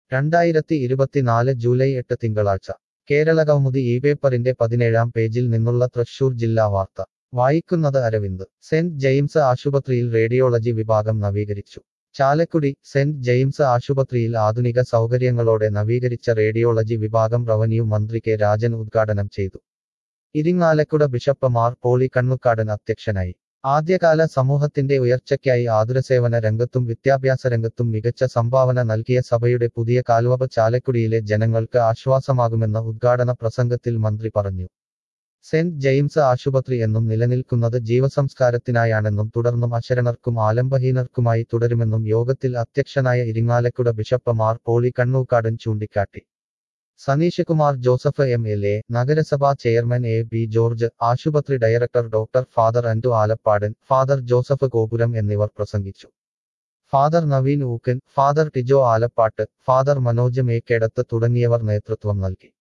രണ്ടായിരത്തി ഇരുപത്തിനാല് ജൂലൈ എട്ട് തിങ്കളാഴ്ച കേരളകൗമുദി ഈ പേപ്പറിന്റെ പതിനേഴാം പേജിൽ നിന്നുള്ള തൃശൂർ ജില്ലാ വാർത്ത വായിക്കുന്നത് അരവിന്ദ് സെന്റ് ജെയിംസ് ആശുപത്രിയിൽ റേഡിയോളജി വിഭാഗം നവീകരിച്ചു ചാലക്കുടി സെന്റ് ജെയിംസ് ആശുപത്രിയിൽ ആധുനിക സൗകര്യങ്ങളോടെ നവീകരിച്ച റേഡിയോളജി വിഭാഗം റവന്യൂ മന്ത്രി കെ രാജൻ ഉദ്ഘാടനം ചെയ്തു ഇരിങ്ങാലക്കുട ബിഷപ്പ് മാർ പോളി കണ്ണുക്കാടൻ അധ്യക്ഷനായി ആദ്യകാല സമൂഹത്തിന്റെ ഉയർച്ചയ്ക്കായി ആതുരസേവന രംഗത്തും വിദ്യാഭ്യാസ രംഗത്തും മികച്ച സംഭാവന നൽകിയ സഭയുടെ പുതിയ കാൽവപ്പ് ചാലക്കുടിയിലെ ജനങ്ങൾക്ക് ആശ്വാസമാകുമെന്ന ഉദ്ഘാടന പ്രസംഗത്തിൽ മന്ത്രി പറഞ്ഞു സെന്റ് ജെയിംസ് ആശുപത്രി എന്നും നിലനിൽക്കുന്നത് ജീവസംസ്കാരത്തിനായാണെന്നും തുടർന്നും അശരണർക്കും ആലംബഹീനർക്കുമായി തുടരുമെന്നും യോഗത്തിൽ അധ്യക്ഷനായ ഇരിങ്ങാലക്കുട ബിഷപ്പ് മാർ പോളി കണ്ണൂക്കാടൻ ചൂണ്ടിക്കാട്ടി Sanish Kumar Joseph M L A നഗരസഭാ ചെയർമാൻ എ ബി ജോർജ് ആശുപത്രി director doctor father Andu Alappadan father Joseph Gopuram എന്നിവർ പ്രസംഗിച്ചു father Naveen Ookken father Tijo Alappatt father Manoj Mekkedath തുടങ്ങിയവർ നേതൃത്വം നൽകി